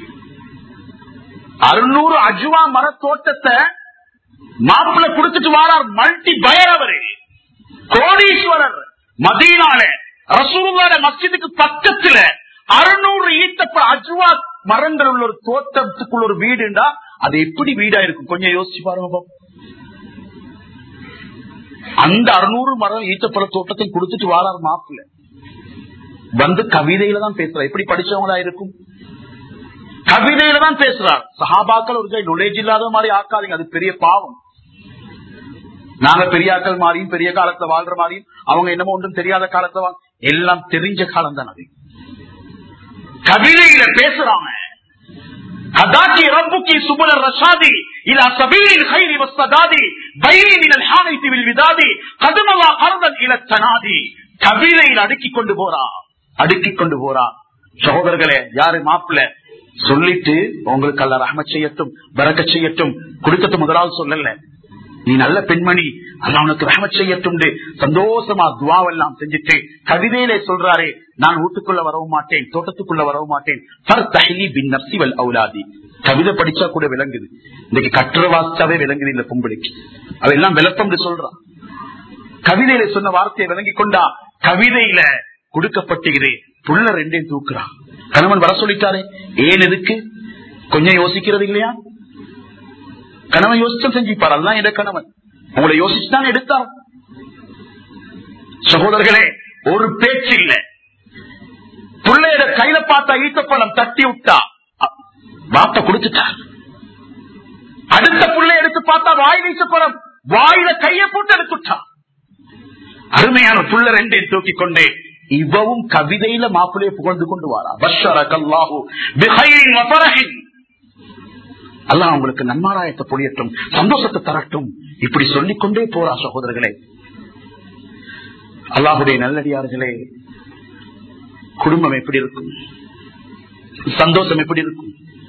அறுநூறு அஜுவா மர தோட்டத்தை மாப்பிள்ள கொடுத்துட்டு வாரார் மல்டி பயர் அவரு கோடீஸ்வரர் மதீனால ரசூலுல்லாட மஸ்ஜிதுக்கு பக்கத்துல அறுநூறு ஈட்டப்ப அஜுவா மரங்கள் உள்ள ஒரு தோட்டத்துக்குள்ள ஒரு வீடுண்டா அது எப்படி வீடா இருக்கும் கொஞ்சம் யோசிச்சு பாருங்க பாப்போம். அந்த அறுநூறு மரம் ஈட்டப்பட தோட்டத்தை கொடுத்துட்டு வாரார் மாப்பிள்ள வந்து கவிதையில தான் பேசுறார் எப்படி படிச்சவங்களா இருக்கும் கவிதையில தான் பேசுறார் சஹாபாக்கள் ஒரு நொலேஜ் இல்லாத மாதிரி ஆக்காதீங்க அது பெரிய பாவம் நாங்க பெரியாக்கள் மாதிரியும் பெரிய காலத்துல வாழ்ற மாதிரியும் அவங்க என்னமோ ஒன்றும் தெரியாத காலத்துல வாழ்- எல்லாம் தெரிஞ்ச காலம் தான் அது கவிதையில பேசுறாங்க هداك ربك سبل الرشاد الى سبيل الخير والسداد بين من الحانيت بالوداد قدم الله قرضا الى التنادي கவிதையில் அடுக்கிக் கொண்டு போறா அடுக்கிக் கொண்டு போறா சகோதரர்களே யாரு மாப்பிள்ள சொல்லிட்டு உங்களுக்கு அல்ல ரஹமத் செய்யட்டும் பறக்க செய்யட்டும் கொடுக்கட்டும் முதலாவது சொல்லல நீ நல்ல பெண்மணி அல்ல உனக்கு ரஹமத் செய்யட்டும் சந்தோஷமா துவாவெல்லாம் செஞ்சுட்டு கவிதையிலே சொல்றாரே நான் வீட்டுக்குள்ள வரவும் மாட்டேன் தோட்டத்துக்குள்ள வரவும் மாட்டேன் ஃபர் தஹிலி பின் நப்சி வல் அவுலாதி கவிதை படிச்சா கூட விளங்குது இன்னைக்கு கட்டுற வாசிச்சாவே விளங்குது இந்த பொம்பளைக்கு அவெல்லாம் விளக்கம் சொல்றான் கவிதையில சொன்ன வார்த்தையை விளங்கி கொண்டா கவிதையில கொடுக்கப்பட்டுகிறே புள்ள ரெண்டையும் தூக்குறான் கணவன் வர சொல்லிட்டாரே ஏன் எதுக்கு கொஞ்சம் யோசிக்கிறது இல்லையா கணவன் யோசிச்சு செஞ்சுப்பார் அதுதான் எந்த கணவன் உங்களை யோசிச்சுதான் எடுத்தார் சகோதரர்களே ஒரு பேச்சு இல்ல பிள்ளையோட கையில பார்த்தா ஈட்டப்பழம் தட்டி விட்டா வாப்ப கொடுத்துட்டார் அடுத்த பிள்ளை எடுத்து பார்த்தா வாய் வீசப்பழம் வாயில கைய போட்டு எடுத்துட்டான் அருமையான புள்ள ரெண்டையும் தூக்கி கொண்டே இவவும் கவிதையில மாப்பிள்ளைய புகழ்ந்து கொண்டு வாரா பஷரகல்லாஹு பிஹைரின் வபரஹின் அல்லாஹ் உங்களுக்கு நன்மாராயத்தை பொழியட்டும் சந்தோஷத்தை தரட்டும் இப்படி சொல்லிக் கொண்டே போறா சகோதரர்களே அல்லாஹுடைய நல்லடியார்களே குடும்பம் எப்படி இருக்கும் சந்தோஷம் எப்படி இருக்கும்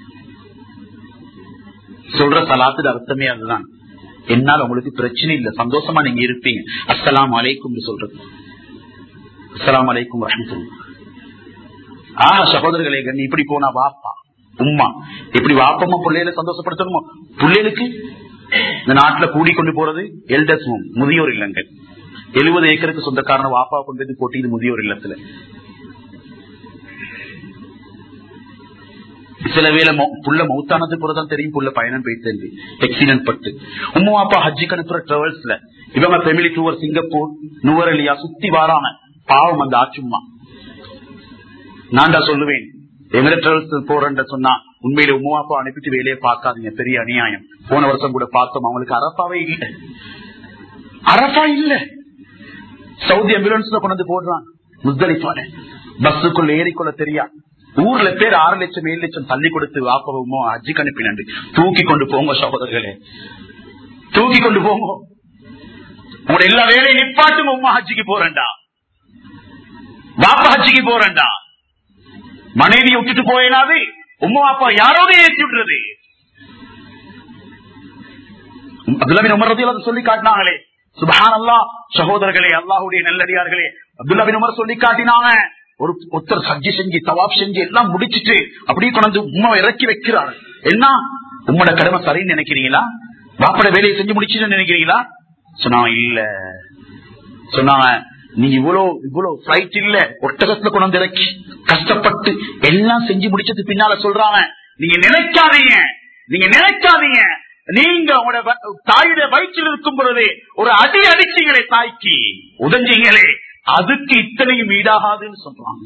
சொல்ற சலாத்துக்கு அர்த்தமே அதுதான் என்னால் உங்களுக்கு பிரச்சனை இல்ல சந்தோஷமா நீங்க இருப்பீங்க அஸ்லாம் அலைக்கும் சொல்றது அஸ்லாம் அலைக்கும் ரஹமத்துல்லா ஆஹ் சகோதரர்களே கண்ணி இப்படி போனா வாப்பா உம்மா எப்படி வாப்பமா பிள்ளைகளை சந்தோஷப்படுத்தணுமோ பிள்ளைகளுக்கு இந்த நாட்டுல கூடி கொண்டு போறது எல்டர்ஸ் ஹோம் முதியோர் இல்லங்கள் எழுபது ஏக்கருக்கு சொந்தக்காரன வாப்பா கொண்டு வந்து போட்டியது முதியோர் இல்லத்துல சில வேலை புள்ள மௌத்தானது தான் தெரியும் புள்ள பயணம் போயிட்டு எக்ஸிடென்ட் பட்டு உம்மா அப்பா ஹஜ்ஜிக்கு அனுப்புற டிராவல்ஸ்ல இவங்க ஃபெமிலி டூர் சிங்கப்பூர் நுவரலியா சுத்தி வாராம பாவம் அந்த ஆச்சும்மா நான் தான் சொல்லுவேன் எங்கட டிராவல்ஸ் போறேன் சொன்னா உண்மையில உம்மா அப்பா அனுப்பிட்டு வேலையை பார்க்காதீங்க பெரிய அநியாயம் போன வருஷம் கூட பார்த்தோம் அவங்களுக்கு அரப்பாவே இல்ல அரப்பா இல்ல சவுதி ஆம்புலன்ஸ்ல கொண்டு வந்து போடுறான் முஸ்தலிஃபான பஸ்ஸுக்குள்ள ஏறிக்கொள்ள தெரியா ஊர்ல பேர் ஆறு லட்சம் ஏழு லட்சம் தள்ளி கொடுத்து வாப்பவமோ அஜிக்கு அனுப்பினண்டு தூக்கி கொண்டு போங்க சகோதரர்களே தூக்கி கொண்டு போங்க உங்களோட எல்லா வேலையும் நிப்பாட்டும் உமா ஹஜ்ஜிக்கு போறேன்டா வாப்பா ஹஜ்ஜிக்கு போறேன்டா மனைவியை விட்டுட்டு போயினாவே உமா அப்பா யாரோட ஏற்றி விடுறது அப்துல்லாபின் உமர் ரதி சொல்லி காட்டினாங்களே சுபஹான் அல்லா சகோதரர்களே அல்லாஹுடைய நல்லடியார்களே அப்துல்லாபின் உமர் சொல்லி காட்டினாங்க ஒரு ஒருத்தர் சஜ்ஜி செஞ்சு தவாப் செஞ்சு எல்லாம் முடிச்சிட்டு அப்படியே கொண்டு உமா இறக்கி வைக்கிறார் என்ன உம்மோட கடமை சரின்னு நினைக்கிறீங்களா பாப்பட வேலையை செஞ்சு முடிச்சுட்டு நினைக்கிறீங்களா சொன்னாங்க இல்ல சொன்னாங்க நீ இவ்வளவு இவ்வளவு பிளைட் இல்ல ஒட்டகத்துல கொண்டு வந்து இறக்கி கஷ்டப்பட்டு எல்லாம் செஞ்சு முடிச்சது பின்னால சொல்றாங்க நீங்க நினைக்காதீங்க நீங்க நினைக்காதீங்க நீங்க உங்களோட தாயுடைய வயிற்றில் இருக்கும் பொழுதே ஒரு அடி அடிச்சீங்களே தாய்க்கு உதஞ்சீங்களே அதுக்கு இத்தனையும் ஈடாகாதுன்னு சொல்றாங்க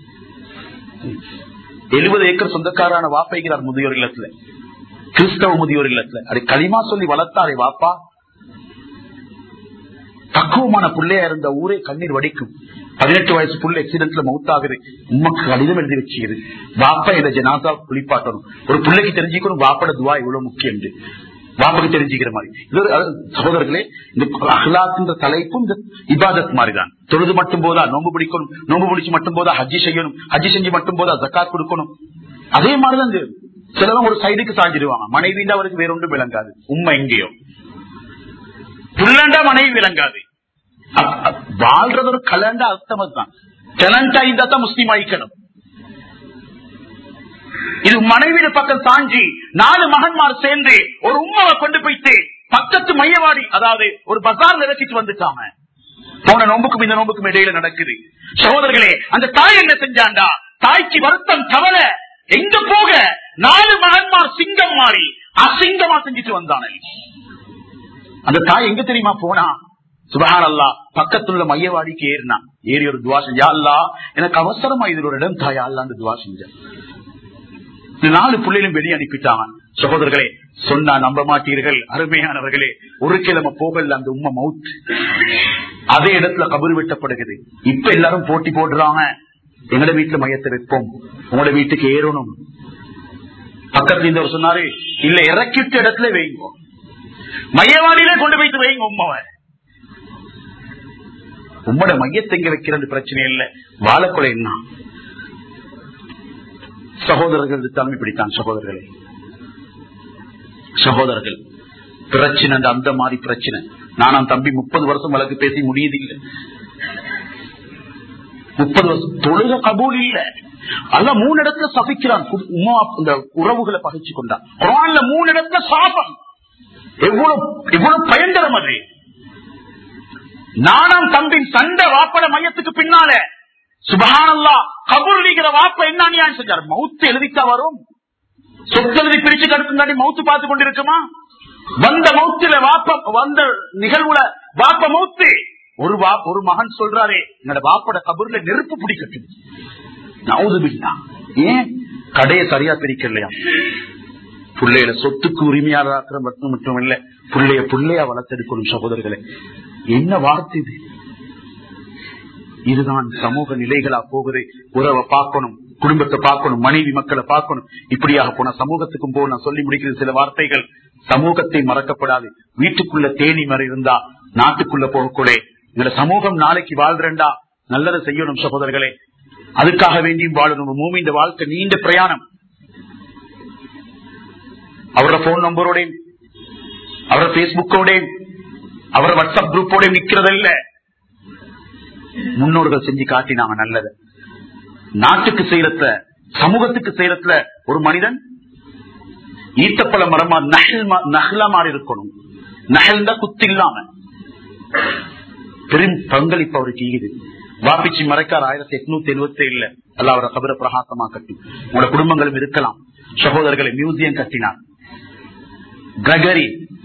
எழுபது ஏக்கர் சொந்தக்காரான வாப்பைகிறார் முதியோர் இல்லத்துல கிறிஸ்தவ முதியோர் இல்லத்துல அது களிமா சொல்லி வளர்த்தாரே வாப்பா பக்குவமான பிள்ளையா இருந்த ஊரே கண்ணீர் வடிக்கும் பதினெட்டு வயசு புள்ள ஆக்சிடென்ட்ல மவுத்தாகுது உமக்கு கடிதம் எழுதி வச்சுக்குது வாப்பா இந்த ஜனாசா குளிப்பாட்டணும் ஒரு பிள்ளைக்கு தெரிஞ்சுக்கணும் வாப்பட துவா இவ்வளவு முக்கியம் வாப்புக்கு தெரிஞ்சுக்கிற மாதிரி இது சகோதரர்களே இந்த அஹ்லாத்ன்ற தலைப்பும் இந்த இபாதத் மாதிரி தான் தொழுது மட்டும் போதா நோம்பு பிடிக்கணும் நோம்பு பிடிச்சு மட்டும் போதா ஹஜ்ஜி செய்யணும் ஹஜ்ஜி செஞ்சு மட்டும் போதா ஜக்காத் கொடுக்கணும் அதே மாதிரிதான் இந்த சிலவங்க ஒரு சைடுக்கு சாஞ்சிடுவாங்க மனைவி அவருக்கு வேற ஒன்றும் விளங்காது உண்மை எங்கேயோ புள்ளண்டா மனைவி விளங்காது வாழ்றது ஒரு கலண்ட அர்த்தம் தான் டெலண்டா இருந்தா தான் முஸ்லீம் ஆயிக்கணும் இது மனைவிட பக்கம் தாஞ்சி நாலு மகன்மார் சேர்ந்து ஒரு உமாவை கொண்டு போயிட்டு பக்கத்து மையவாடி அதாவது ஒரு பசார்ல இறக்கிட்டு வந்துட்டாங்க போன நோம்புக்கும் இந்த நோம்புக்கும் இடையில நடக்குது சகோதரர்களே அந்த தாய் என்ன செஞ்சாண்டா தாய்க்கு வருத்தம் கவலை எங்க போக நாலு மகன்மார் சிங்கம் மாறி அசிங்கமா செஞ்சுட்டு வந்தானே அந்த தாய் எங்க தெரியுமா போனா சுபஹான் அல்லா பக்கத்துள்ள மையவாடிக்கு ஏறினா ஏறி ஒரு துவா செஞ்சா அல்லா எனக்கு அவசரமா இது ஒரு இடம் தாயா அல்லான்னு துவா செஞ்சேன் இந்த நாலு பிள்ளைகளும் வெளியே அனுப்பிட்டாங்க சகோதரர்களே சொன்னா நம்ப மாட்டீர்கள் அருமையானவர்களே ஒரு கிழமை போகல அந்த உண்மை மவுத் அதே இடத்துல கபர் வெட்டப்படுகிறது இப்ப எல்லாரும் போட்டி போடுறாங்க எங்கட வீட்டுல மையத்தை வைப்போம் உங்களோட வீட்டுக்கு ஏறணும் பக்கத்துல இருந்தவர் சொன்னாரு இல்ல இறக்கிட்ட இடத்துல வைங்க மையவாடியில கொண்டு போயிட்டு வைங்க உண்மாவை உம்மோட மையத்தை எங்க வைக்கிறது பிரச்சனை இல்ல வாழக்கொலை என்ன சகோதரர்கள் தலைமை பிடித்தான் சகோதரர்களே சகோதரர்கள் பிரச்சனை அந்த அந்த மாதிரி பிரச்சனை நானும் தம்பி முப்பது வருஷம் வழக்கு பேசி முடியுதில்லை முப்பது வருஷம் தொழுக கபூல் இல்ல அல்ல மூணு இடத்துல சபிக்கிறான் கு- உம்மா இந்த உறவுகளை பகிச்சு கொண்டான் குரான்ல மூணு இடத்துல சாபம் எவ்வளவு எவ்வளவு பயங்கரம் அது நானாம் தம்பின் சண்டை வாப்பட மையத்துக்கு பின்னால சுபஹானல்லா கபூல் நீக்கிற வாப்ப என்ன அநியாயம் செஞ்சார் மவுத்து எழுதிக்கா வரும் சொத்தெழுதி பிரிச்சு கடுத்து மவுத்து பார்த்து கொண்டிருக்குமா வந்த மவுத்துல வாப்ப வந்த நிகழ்வுல வாப்ப மவுத்து ஒரு வா ஒரு மகன் சொல்றாரே என்னோட வாப்போட கபூர்ல நெருப்பு பிடிக்கட்டும் நவுதுபில்லா ஏன் கடையை சரியா பிரிக்கலையா பிள்ளையில சொத்துக்கு உரிமையாளராக்கிற மட்டும் மட்டும் இல்ல பிள்ளைய பிள்ளையா வளர்த்தெடுக்கணும் சகோதரர்களே என்ன வார்த்தை இது இதுதான் சமூக நிலைகளா போகுது உறவை பார்க்கணும் குடும்பத்தை பார்க்கணும் மனைவி மக்களை பார்க்கணும் இப்படியாக போன சமூகத்துக்கும் போ நான் சொல்லி முடிக்கிற சில வார்த்தைகள் சமூகத்தை மறக்கப்படாது வீட்டுக்குள்ள தேனி மறை இருந்தா நாட்டுக்குள்ள போகக்கூடே இந்த சமூகம் நாளைக்கு வாழ்றேன்டா நல்லதை செய்யணும் சகோதரர்களே அதுக்காக வேண்டியும் வாழணும் மூமி இந்த வாழ்க்கை நீண்ட பிரயாணம் அவரோட போன் நம்பரோடையும் அவரோட பேஸ்புக்கோடையும் அவரோட வாட்ஸ்அப் குரூப்போடையும் நிக்கிறதல்ல முன்னோர்கள் செஞ்சு காட்டினாங்க நல்லது நாட்டுக்கு செய்யறத சமூகத்துக்கு செய்யறதுல ஒரு மனிதன் ஈத்தப்பழ மரமா நகல் மா- நகலா மாறி இருக்கணும் நகல்ந்தா குத்து இல்லாம பெரும் பங்களிப்பு அவருக்கு ஈகுது வாப்பிச்சி மறைக்கார் ஆயிரத்தி எட்நூத்தி எழுபத்தி ஏழுல அல்ல அவரை கபர பிரகாசமா கட்டி உங்களோட குடும்பங்களும் இருக்கலாம் சகோதரர்களை மியூசியம் கட்டினார் கிரகரி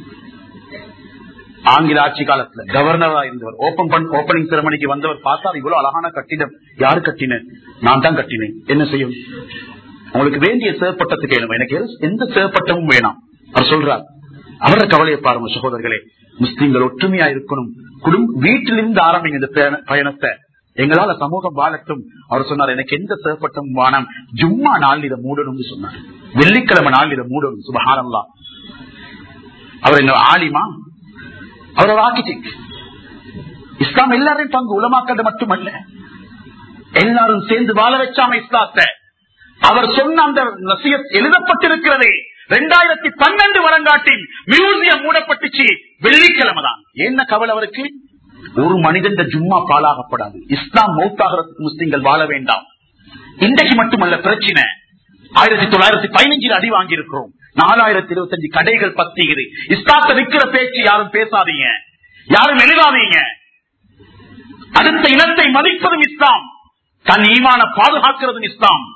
ஆங்கில ஆட்சி காலத்துல கவர்னரா இருந்தவர் ஓபன் பண் ஓபனிங் செரமனிக்கு வந்தவர் பார்த்தார் இவ்வளவு அழகான கட்டிடம் யாரு கட்டினேன் நான் தான் கட்டினேன் என்ன செய்யும் உங்களுக்கு வேண்டிய சேப்பட்டத்துக்கு வேணும் எனக்கு எது- எந்த சேப்பட்டமும் வேணாம் அவர் சொல்றார் அவரோட கவலையை பாருங்க சகோதரர்களே முஸ்லிம்கள் ஒற்றுமையா இருக்கணும் குடும்ப வீட்டிலிருந்து ஆரம்பிங்க இந்த பயண- பயணத்தை எங்களால சமூகம் வாழட்டும் அவர் சொன்னார் எனக்கு எந்த சேப்பட்டமும் வேணாம் ஜும்மா நாள் இதை மூடணும்னு சொன்னார் வெள்ளிக்கிழமை நாள் இதை மூடணும் சுபஹானல்லா அவர் என்ன ஆலிமா அவர் ஒரு ஆர்கிடெக்ட் இஸ்லாம் எல்லாரையும் பங்கு உலமாக்கள் மட்டுமல்ல எல்லாரும் சேர்ந்து வாழ வச்சாம இஸ்லாத்தை அவர் சொன்ன அந்த நசியத் எழுதப்பட்டிருக்கிறது ரெண்டாயிரத்தி பன்னெண்டு வரங்காட்டில் மியூசியம் மூடப்பட்டுச்சு வெள்ளிக்கிழமை தான் என்ன கவலை அவருக்கு ஒரு மனிதன் ஜும்மா பாலாகப்படாது இஸ்லாம் மௌத்தாகிறதுக்கு முஸ்லிம்கள் வாழ வேண்டாம் இன்றைக்கு மட்டுமல்ல பிரச்சனை ஆயிரத்தி தொள்ளாயிரத்தி பதினஞ்சில் அடி வாங்கி இருக்கிறோம் நாலாயிரத்தி இருபத்தஞ்சு கடைகள் பத்திக்குது இஸ்லாத்தை விற்கிற பேச்சு யாரும் பேசாதீங்க யாரும் எழுதாதீங்க அடுத்த இனத்தை மதிப்பதும் இஸ்லாம் தன் ஈமான பாதுகாக்கிறதும் இஸ்லாம்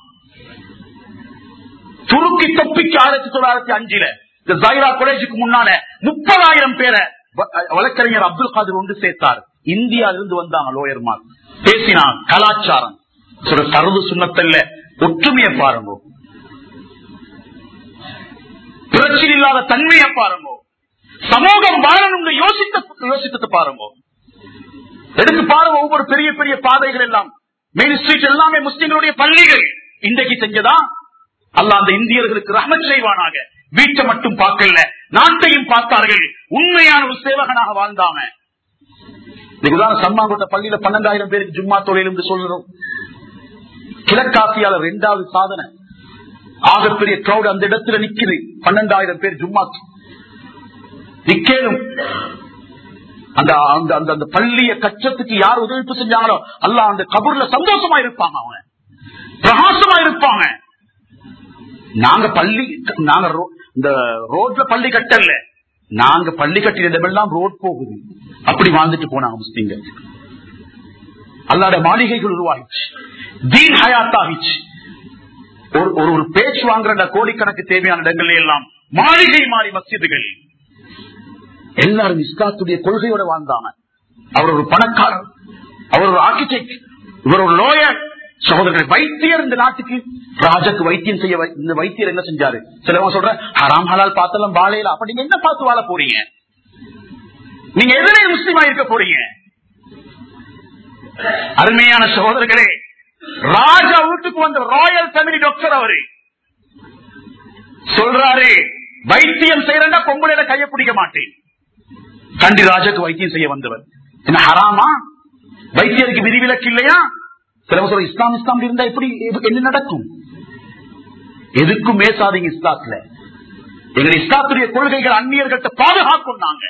துருக்கி தொப்பிக்கு ஆயிரத்தி தொள்ளாயிரத்தி அஞ்சுல இந்த ஜைரா காலேஜுக்கு முன்னால முப்பதாயிரம் பேரை வ- வழக்கறிஞர் அப்துல் காதர் ஒன்று சேர்த்தார் இந்தியாவிலிருந்து இருந்து வந்தாங்க லோயர்மார் பேசினான் கலாச்சாரம் சொல்ற சரது சுண்ணத்தல்ல ஒற்றுமையை பாருங்க பிரச்சனை இல்லாத தன்மையை பாருங்க சமூகம் வாழணும்னு யோசித்த யோசித்தது பாருங்க எடுத்து பாருங்க ஒவ்வொரு பெரிய பெரிய பாதைகள் எல்லாம் மெயின் ஸ்ட்ரீட் எல்லாமே முஸ்லிம்களுடைய பள்ளிகள் இன்றைக்கு செஞ்சதா அல்ல அந்த இந்தியர்களுக்கு ரஹமத் செய்வானாக வீட்டை மட்டும் பார்க்கல நாட்டையும் பார்த்தார்கள் உண்மையான ஒரு சேவகனாக வாழ்ந்தாம இதுதான் சம்மாங்கோட்ட பள்ளியில பன்னெண்டாயிரம் பேருக்கு ஜும்மா தொழில் என்று சொல்றோம் கிழக்காசியால இரண்டாவது சாதனை ஆகப்பெரிய கிரௌட் அந்த இடத்துல நிக்குது பன்னெண்டாயிரம் பேர் ஜும்மா நிக்கலும் அந்த அந்த அந்த அந்த பள்ளிய கச்சத்துக்கு யார் உதவிப்பு செஞ்சாங்களோ அல்ல அந்த கபூர்ல சந்தோஷமா இருப்பாங்க அவங்க பிரகாசமா இருப்பாங்க நாங்க பள்ளி நாங்க ரோ- இந்த ரோட்ல பள்ளி கட்டல நாங்க பள்ளி கட்டின இடமெல்லாம் ரோட் போகுது அப்படி வாழ்ந்துட்டு போனாங்க முஸ்லீம்கள் அல்லாட மாளிகைகள் உருவாகிச்சு தீன் ஹயாத் ஆகிச்சு ஒரு ஒரு ஒரு பேச்சு வாங்குற கோடிக்கணக்கு தேவையான இடங்கள்ல எல்லாம் மாளிகை மாறி மசிதுகள் எல்லாரும் இஸ்லாத்துடைய கொள்கையோட வாழ்ந்தாங்க அவர் ஒரு பணக்காரர் அவர் ஒரு ஆர்கிடெக்ட் இவர் ஒரு லோயர் சகோதரர்கள் வைத்தியர் இந்த நாட்டுக்கு ராஜாக்கு வைத்தியம் செய்ய வை- இந்த வைத்தியர் என்ன செஞ்சாரு சிலவங்க சொல்ற ஹராம் ஹலால் பார்த்தெல்லாம் வாழையில அப்ப நீங்க என்ன பார்த்து வாழ போறீங்க நீங்க எதிரே முஸ்லீமா இருக்க போறீங்க அருமையான சகோதரர்களே ராஜா வீட்டுக்கு வந்த ராயல் ஃபேமிலி டாக்டர் அவரு சொல்றாரு வைத்தியம் செய்யறா பொம்பளையில கைய பிடிக்க மாட்டேன் கண்டி ராஜாக்கு வைத்தியம் செய்ய வந்தவர் என்ன ஹராமா வைத்தியருக்கு விதிவிலக்கு இல்லையா சிலவங்க சொல்ற இஸ்லாம் இஸ்லாம் இருந்தா எப்படி என்ன நடக்கும் எதுக்கும் மேசாதீங்க இஸ்லாத்துல எங்கள் இஸ்லாத்துடைய கொள்கைகள் அந்நியர்கிட்ட பாதுகாக்கும் நாங்க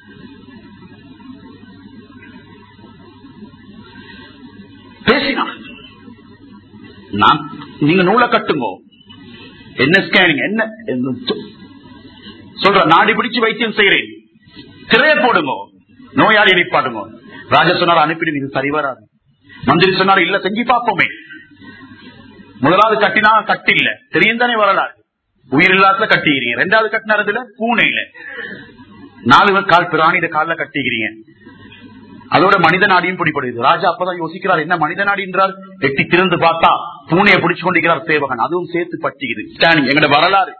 பேசினான் நான் நீங்க நூலை கட்டுங்க என்ன ஸ்கேனிங் என்ன என்ன சொ- சொல்ற நாடி பிடிச்சு வைத்தியம் செய்யறேன் திரைய போடுங்க நோயாளி நிப்பாட்டுங்க ராஜா சொன்னார் அனுப்பிடுங்க இது சரி வராது மந்திரி சொன்னார் இல்ல செஞ்சு பார்ப்போமே முதலாவது கட்டினா கட்டி இல்ல தெரியும் தானே வரலாறு உயிர் இல்லாத கட்டிக்கிறீங்க ரெண்டாவது கட்டினதுல பூனையில நாலு கால் பிராணியில கால்ல கட்டிக்கிறீங்க அதோட மனித நாடியும் பிடிப்படுது ராஜா அப்பதான் யோசிக்கிறார் என்ன மனித நாடி என்றால் எட்டி திறந்து பார்த்தா பூனையை பிடிச்சு கொண்டிருக்கிறார் சேவகன் அதுவும் சேர்த்து பட்டிக்குது ஸ்கேனிங் எங்கட வரலாறு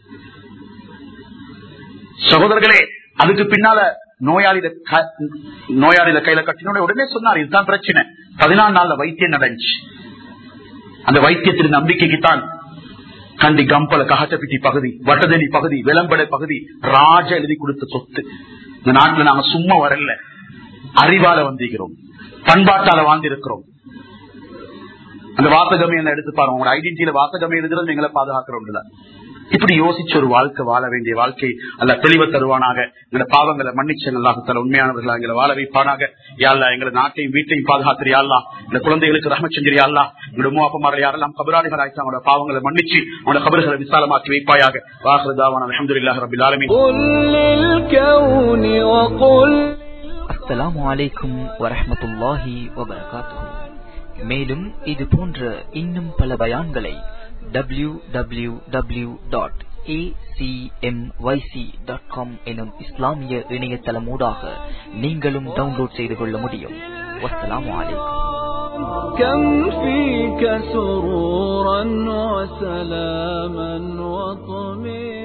சகோதரர்களே அதுக்கு பின்னால நோயாளித க- நோயாளித கையில கட்டினோட உடனே சொன்னார் இதுதான் பிரச்சனை பதினாலு நாள்ல வைத்தியம் நடந்துச்சு அந்த வைத்தியத்தின் நம்பிக்கைக்குத்தான் கண்டி கம்பல கஹட்டப்பிட்டி பகுதி வட்டதனி பகுதி விளம்பட பகுதி ராஜா எழுதி கொடுத்த சொத்து இந்த நாட்டுல நாங்க சும்மா வரல அறிவால வந்திருக்கிறோம் பண்பாட்டால வாழ்ந்திருக்கிறோம் அந்த வாசகமே என்ன எடுத்து பாருங்க உங்களோட ஐடென்டிட்டியில வாசகமே எழுதுறது எங்களை பாதுகாக்கிறோம் இப்படி யோசிச்ச ஒரு வாழ்க்கை வாழ வேண்டிய வாழ்க்கை அல்ல தெளிவ தருவானாக எங்களை பாவங்களை மன்னிச்சு அல்லாஹத்தால உண்மையானவர்களா எங்களை வாழ வைப்பானாக யாழ்லா எங்களை நாட்டையும் வீட்டையும் பாதுகாத்திரு யாழ்லா இந்த குழந்தைகளுக்கு ரஹம செஞ்சிரு யாழ்லா எங்களோட மூவாப்பமாரில் யாரெல்லாம் கபராளிகள் ஆயிடுச்சு அவங்களோட பாவங்களை மன்னிச்சு அவங்களோட கபர்களை விசாலமாக்கி வைப்பாயாக வாசதாவான அலமதுல்லாஹ் ரபில் ஆலமீன் قل للكون وقل அஸ்ஸலாமு அலைக்கும் வரஹ்மத்துல்லாஹி வபரகாத்துஹு மேலும் இது போன்ற இன்னும் பல பயான்களை டபிள்யூ டபிள்யூ டபிள்யூ டாட் எனும் இஸ்லாமிய இணையதளமூடாக நீங்களும் டவுன்லோட் செய்து கொள்ள முடியும் வஸ்ஸலாமு அலைக்கும் كم فيك سرورا وسلاما وطمئنا